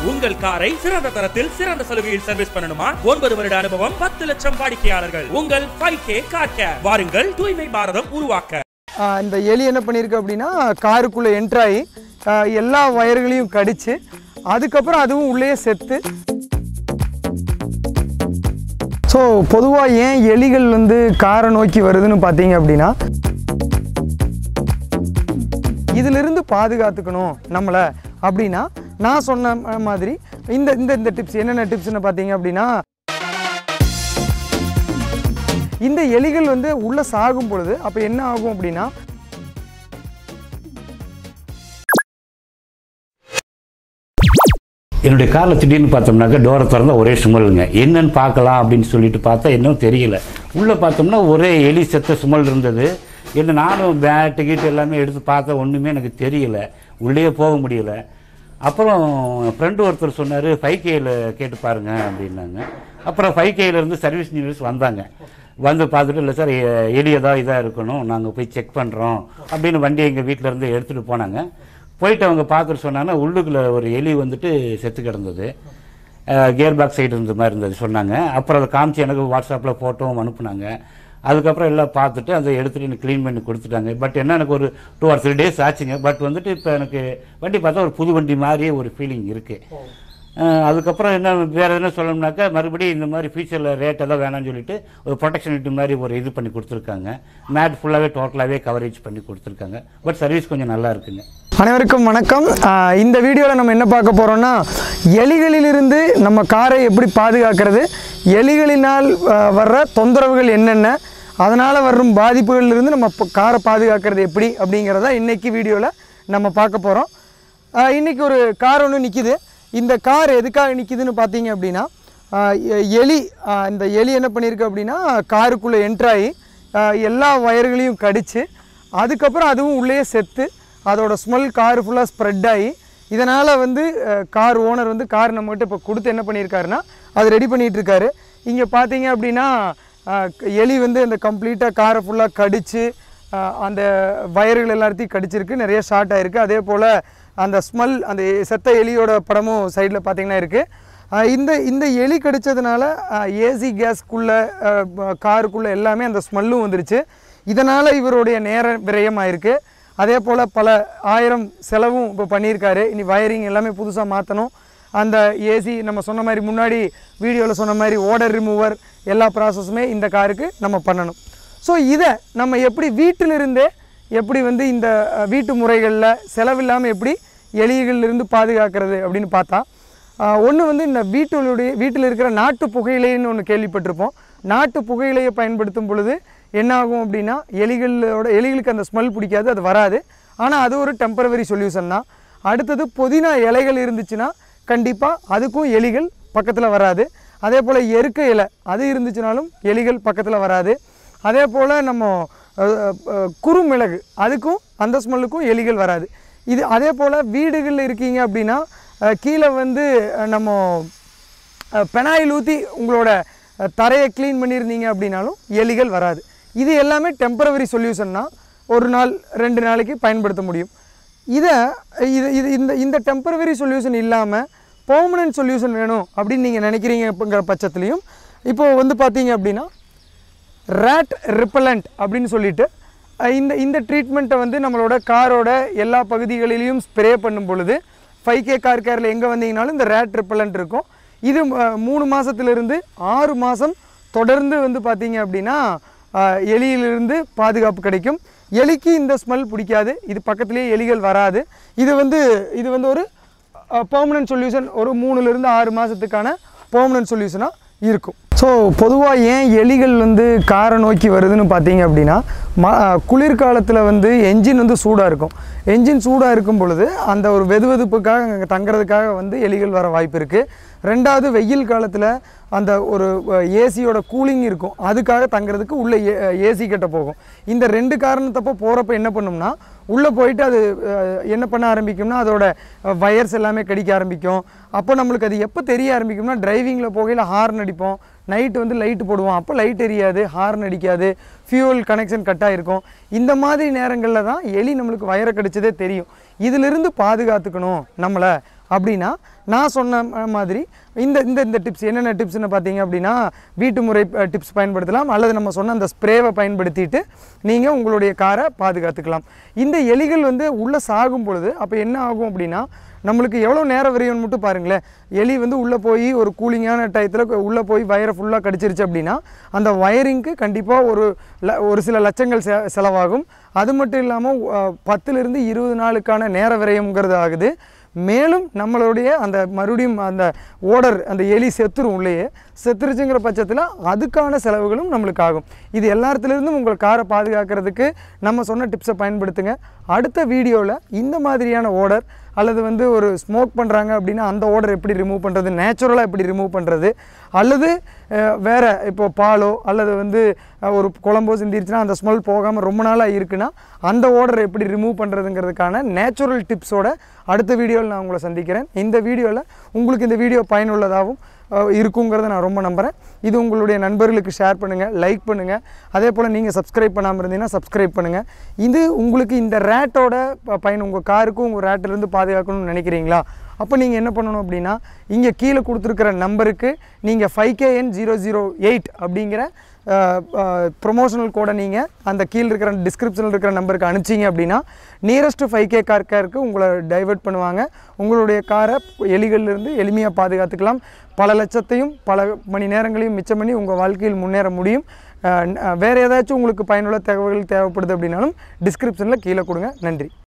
உங்கள் காரை சிறந்த தரத்தில் சிறந்த சலுகையில் சர்வீஸ் பண்ணணுமா ஒன்பது வருட அனுபவம் பத்து லட்சம் வாடிக்கையாளர்கள் உங்கள் ஃபைவ் கே கார் கேர் வாருங்கள் தூய்மை பாரதம் உருவாக்க ஆஹ் இந்த எலி என்ன பண்ணியிருக்கு அப்படின்னா காருக்குள்ளே என்ட்ராகி எல்லா வயர்களையும் கடிச்சு அதுக்கப்புறம் அதுவும் உள்ளே செத்து ஸோ பொதுவாக ஏன் எலிகள் வந்து காரை நோக்கி வருதுன்னு பார்த்தீங்க அப்படின்னா இதிலிருந்து பாதுகாத்துக்கணும் நம்மளை அப்படின்னா நான் சொன்ன ம- மாதிரி இந்த இந்த இந்த டிப்ஸ் என்னென்ன டிப்ஸ்னு பார்த்தீங்க அப்படின்னா இந்த எலிகள் வந்து உள்ள சாகும் பொழுது அப்போ என்ன ஆகும் அப்படின்னா என்னுடைய காரில் திடீர்னு பார்த்தோம்னாக்கா டோரை திறந்தா ஒரே சுமலுங்க என்னன்னு பார்க்கலாம் அப்படின்னு சொல்லிட்டு பார்த்தா இன்னும் தெரியல உள்ளே பார்த்தோம்னா ஒரே எலி செத்த சுமல் இருந்தது என்ன நானும் பேட்டு கீட்டு எல்லாமே எடுத்து பார்த்தா ஒன்றுமே எனக்கு தெரியல உள்ளே போக முடியல அப்புறம் ஃப்ரெண்டு ஒருத்தர் சொன்னார் ஃபைவ் கேயில் கேட்டு பாருங்க அப்படின்னாங்க அப்புறம் ஃபைவ் இருந்து சர்வீஸ் இன்ஜினியர்ஸ் வந்தாங்க வந்து பார்த்துட்டு இல்லை சார் எ- எலி ஏதாவது இதாக இருக்கணும் நாங்கள் போய் செக் பண்ணுறோம் அப்படின்னு வண்டியை எங்கள் வீட்டில் இருந்து எடுத்துகிட்டு போனாங்க போயிட்டு அவங்க பார்த்துட்டு சொன்னாங்கன்னா உள்ளுக்குள்ள ஒரு எலி வந்துட்டு செத்து கிடந்தது கியர் பாக்ஸ் சைடு இருந்த மாதிரி இருந்தது சொன்னாங்க அப்புறம் அதை காமிச்சு எனக்கு வாட்ஸ்அப்பில் ஃபோட்டோவும் அனுப்புனாங்க அதுக்கப்புறம் எல்லாம் பார்த்துட்டு அதை எடுத்துகிட்டு எனக்கு க்ளீன் பண்ணி கொடுத்துட்டாங்க பட் என்ன எனக்கு ஒரு டூ ஆர் த்ரீ டேஸ் ஆச்சுங்க பட் வந்துட்டு இப்போ எனக்கு வண்டி பார்த்தா ஒரு புது வண்டி மாதிரியே ஒரு ஃபீலிங் இருக்குது அதுக்கப்புறம் என்ன வேறு என்ன சொல்லணும்னாக்கா மறுபடியும் இந்த மாதிரி ஃபியூச்சரில் ரேட் எல்லாம் வேணாம்னு சொல்லிட்டு ஒரு ப்ரொடெக்ஷன் இட்டு மாதிரி ஒரு இது பண்ணி கொடுத்துருக்காங்க மேட் ஃபுல்லாகவே டோட்டலாகவே கவரேஜ் பண்ணி கொடுத்துருக்காங்க பட் சர்வீஸ் கொஞ்சம் நல்லா இருக்குங்க அனைவருக்கும் வணக்கம் ஆஹ் இந்த வீடியோவில் நம்ம என்ன பார்க்க போகிறோம்னா எலிகளிலிருந்து நம்ம காரை எப்படி பாதுகாக்கிறது எலிகளினால் ஆஹ் வர்ற தொந்தரவுகள் என்னென்ன அதனால் வரும் பாதிப்புகளிலிருந்து நம்ம ப- காரை பாதுகாக்கிறது எப்படி அப்படிங்கிறத இன்றைக்கி வீடியோவில் நம்ம பார்க்க போகிறோம் இன்றைக்கி ஒரு கார் ஒன்று நிற்கிது இந்த கார் எதுக்காக நிற்கிதுன்னு பார்த்தீங்க அப்படின்னா ஆஹ் எ- எலி ஆஹ் இந்த எலி என்ன பண்ணியிருக்கு அப்படின்னா காருக்குள்ளே என்ட்ராகி எல்லா வயர்களையும் கடிச்சு அதுக்கப்புறம் அதுவும் உள்ளே செத்து அதோட ஸ்மெல் கார் ஃபுல்லாக ஸ்ப்ரெட் ஆகி இதனால் வந்து கார் ஓனர் வந்து கார் நம்மகிட்ட இப்போ கொடுத்து என்ன பண்ணியிருக்காருன்னா அது ரெடி பண்ணிகிட்டு இருக்காரு இங்கே பார்த்தீங்க அப்படின்னா அஹ், எலி வந்து அந்த கம்ப்ளீட்டாக காரை ஃபுல்லாக கடிச்சு அஹ், அந்த வயர்கள் எல்லாத்தையும் கடிச்சிருக்கு நிறைய ஷார்ட் ஆயிருக்கு அதே போல் அந்த ஸ்மெல் அந்த செத்த எலியோட படமும் சைடில் பார்த்தீங்கன்னா இருக்குது இந்த இந்த எலி கடிச்சதுனால ஏசி கேஸ்க்குள்ளே காருக்குள்ளே எல்லாமே அந்த ஸ்மெல்லும் வந்துருச்சு இதனால் இவருடைய நேர விரயமாயிருக்கு அதே போல் பல ஆயிரம் செலவும் இப்போ பண்ணியிருக்காரு இனி வயரிங் எல்லாமே புதுசாக மாற்றணும் அந்த ஏசி நம்ம சொன்ன மாதிரி முன்னாடி வீடியோவில் சொன்ன மாதிரி ஓடர் ரிமூவர் எல்லா ப்ராசஸுமே இந்த காருக்கு நம்ம பண்ணணும் ஸோ இதை நம்ம எப்படி வீட்டிலிருந்தே எப்படி வந்து இந்த அஹ், வீட்டு முறைகளில் செலவில்லாமல் எப்படி எலிகளிலிருந்து பாதுகாக்கிறது அப்படின்னு பார்த்தா ஒன்று வந்து இந்த வீட்டுடைய வீட்டில் இருக்கிற நாட்டு புகையிலைன்னு ஒன்று கேள்விப்பட்டிருப்போம் நாட்டு புகையிலையை பயன்படுத்தும் பொழுது என்ன ஆகும் அப்படின்னா எலிகளோட எலிகளுக்கு அந்த ஸ்மெல் பிடிக்காது அது வராது ஆனால் அது ஒரு டெம்பரவரி சொல்யூஷன் தான் அடுத்தது புதினா இலைகள் இருந்துச்சுன்னா கண்டிப்பாக அதுக்கும் எலிகள் பக்கத்தில் வராது அதே போல் எருக்க இலை அது இருந்துச்சுனாலும் எலிகள் பக்கத்தில் வராது அதே போல் நம்ம அஹ், அஹ், குறுமிளகு அதுக்கும் அந்த ஸ்மெல்லுக்கும் எலிகள் வராது இது அதே போல் வீடுகளில் இருக்கீங்க அப்படின்னா அஹ், கீழே வந்து அஹ், நம்ம அஹ், பெனாயில் ஊற்றி உங்களோட அஹ், தரையை க்ளீன் பண்ணியிருந்தீங்க அப்படின்னாலும் எலிகள் வராது இது எல்லாமே டெம்பரவரி சொல்யூஷன் தான் ஒரு நாள் ரெண்டு நாளைக்கு பயன்படுத்த முடியும் இதை இது இது இந்த இந்த டெம்பரவரி சொல்யூஷன் இல்லாமல் பெர்மனன்ட் சொல்யூஷன் வேணும் அப்படின்னு நீங்கள் நினைக்கிறீங்கிற பட்சத்துலையும் இப்போது வந்து பார்த்தீங்க அப்படின்னா ரேட் ரிப்பலண்ட் அப்படின்னு சொல்லிட்டு அஹ், இந்த இந்த ட்ரீட்மெண்ட்டை வந்து நம்மளோட காரோட எல்லா பகுதிகளிலையும் ஸ்ப்ரே பண்ணும் பொழுது ஃபைவ் கே கார் கேரில் எங்கே வந்தீங்கனாலும் இந்த ரேட் ரிப்பலண்ட் இருக்கும் இது அஹ், மூணு மாதத்துலேருந்து ஆறு மாதம் தொடர்ந்து வந்து பார்த்தீங்க அப்படின்னா அஹ், எலியிலிருந்து பாதுகாப்பு கிடைக்கும் எலிக்கு இந்த ஸ்மெல் பிடிக்காது இது பக்கத்துலேயே எலிகள் வராது இது வந்து இது வந்து ஒரு பெர்மனன்ட் சொல்யூஷன் ஒரு மூணுலேருந்து ஆறு மாதத்துக்கான பெர்மனன்ட் சொல்யூஷனாக இருக்கும் ஸோ பொதுவாக ஏன் எலிகள் வந்து காரை நோக்கி வருதுன்னு பார்த்தீங்க அப்படின்னா ம குளிர்காலத்தில் வந்து என்ஜின் வந்து சூடாக இருக்கும் என்ஜின் சூடாக இருக்கும் பொழுது அந்த ஒரு வெதுவெதுப்புக்காக அங்கே தங்குறதுக்காக வந்து எலிகள் வர வாய்ப்பு இருக்குது ரெண்டாவது வெயில் காலத்தில் அந்த ஒரு ஏசியோட கூலிங் இருக்கும் அதுக்காக தங்குறதுக்கு உள்ளே ஏசி கிட்ட போகும் இந்த ரெண்டு காரணத்தப்போ போகிறப்ப என்ன பண்ணும்னா உள்ளே போயிட்டு அது அஹ், என்ன பண்ண ஆரம்பிக்கும்னா அதோட வயர்ஸ் எல்லாமே கடிக்க ஆரம்பிக்கும் அப்போ நம்மளுக்கு அது எப்போ தெரிய ஆரம்பிக்கும்னா டிரைவிங்கில் போகையில் ஹார்ன் அடிப்போம் நைட்டு வந்து லைட்டு போடுவோம் அப்போ லைட் எரியாது ஹார்ன் அடிக்காது ஃபியூல் கனெக்ஷன் கட் ஆகிருக்கும் இந்த மாதிரி நேரங்களில் தான் எலி நம்மளுக்கு வயரை கடிச்சதே தெரியும் இதிலிருந்து பாதுகாத்துக்கணும் நம்மளை அப்படின்னா நான் சொன்ன ம- மாதிரி இந்த இந்த இந்த டிப்ஸ் என்னென்ன டிப்ஸ்னு பார்த்தீங்க அப்படின்னா வீட்டு முறை டிப்ஸ் பயன்படுத்தலாம் அல்லது நம்ம சொன்ன அந்த ஸ்ப்ரேவை பயன்படுத்திட்டு நீங்கள் உங்களுடைய காரை பாதுகாத்துக்கலாம் இந்த எலிகள் வந்து உள்ளே சாகும் பொழுது அப்போ என்ன ஆகும் அப்படின்னா நம்மளுக்கு எவ்வளோ நேரம் விரையும் மட்டும் பாருங்களேன் எலி வந்து உள்ளே போய் ஒரு கூலிங்கான டயத்தில் உள்ளே போய் வயரை ஃபுல்லாக கடிச்சிருச்சு அப்படின்னா அந்த வயரிங்க்கு கண்டிப்பாக ஒரு ல- ஒரு சில லட்சங்கள் செ செலவாகும் அது மட்டும் இல்லாமல் பத்துலேருந்து இருபது நாளுக்கான நேர விரயம்ங்கிறது ஆகுது மேலும் நம்மளுடைய அந்த மறுபடியும் அந்த ஓடர் அந்த எலி செத்துரும் உள்ளேயே செத்துருச்சுங்கிற பட்சத்தில் அதுக்கான செலவுகளும் நம்மளுக்கு ஆகும் இது எல்லாத்துலேருந்தும் உங்கள் காரை பாதுகாக்கிறதுக்கு நம்ம சொன்ன டிப்ஸை பயன்படுத்துங்க அடுத்த வீடியோவில் இந்த மாதிரியான ஓடர் அல்லது வந்து ஒரு ஸ்மோக் பண்ணுறாங்க அப்படின்னா அந்த ஓடர் எப்படி ரிமூவ் பண்ணுறது நேச்சுரலாக எப்படி ரிமூவ் பண்ணுறது அல்லது அஹ், வேற இப்போ பாலோ அல்லது வந்து அஹ், ஒரு குழம்போ சிந்திருச்சுன்னா அந்த ஸ்மெல் போகாமல் ரொம்ப நாளாக இருக்குன்னா அந்த ஓடரை எப்படி ரிமூவ் பண்ணுறதுங்கிறதுக்கான நேச்சுரல் டிப்ஸோட அடுத்த வீடியோவில் நான் உங்களை சந்திக்கிறேன் இந்த வீடியோவில் உங்களுக்கு இந்த வீடியோ பயனுள்ளதாகவும் அஹ், இருக்குங்கிறத நான் ரொம்ப நம்புகிறேன் இது உங்களுடைய நண்பர்களுக்கு ஷேர் பண்ணுங்கள் லைக் பண்ணுங்கள் அதே போல் நீங்கள் சப்ஸ்கிரைப் பண்ணாமல் இருந்தீங்கன்னா சப்ஸ்கிரைப் பண்ணுங்கள் இது உங்களுக்கு இந்த ரேட்டோட ப- பயன் உங்கள் காருக்கும் உங்கள் ரேட்டிலேருந்து பாதுகாக்கணும்னு நினைக்கிறீங்களா அப்போ நீங்கள் என்ன பண்ணணும் அப்படின்னா இங்கே கீழே கொடுத்துருக்கிற நம்பருக்கு நீங்கள் five K N zero zero eight அப்படிங்கிற ப்ரொமோஷனல் கோடை நீங்கள் அந்த கீழே இருக்கிற டிஸ்கிரிப்ஷனில் இருக்கிற நம்பருக்கு அனுப்பிச்சிங்க அப்படின்னா நியரஸ்ட்டு ஃபைவ் கே கார் கேருக்கு உங்களை டைவர்ட் பண்ணுவாங்க உங்களுடைய காரை எலிகள்லேருந்து எளிமையாக பாதுகாத்துக்கலாம் பல லட்சத்தையும் பல மணி நேரங்களையும் மிச்சம் பண்ணி உங்கள் வாழ்க்கையில் முன்னேற முடியும் அஹ், ந- வேறு ஏதாச்சும் உங்களுக்கு பயனுள்ள தகவல்கள் தேவைப்படுது அப்படின்னாலும் டிஸ்கிரிப்ஷனில் கீழே கொடுங்க நன்றி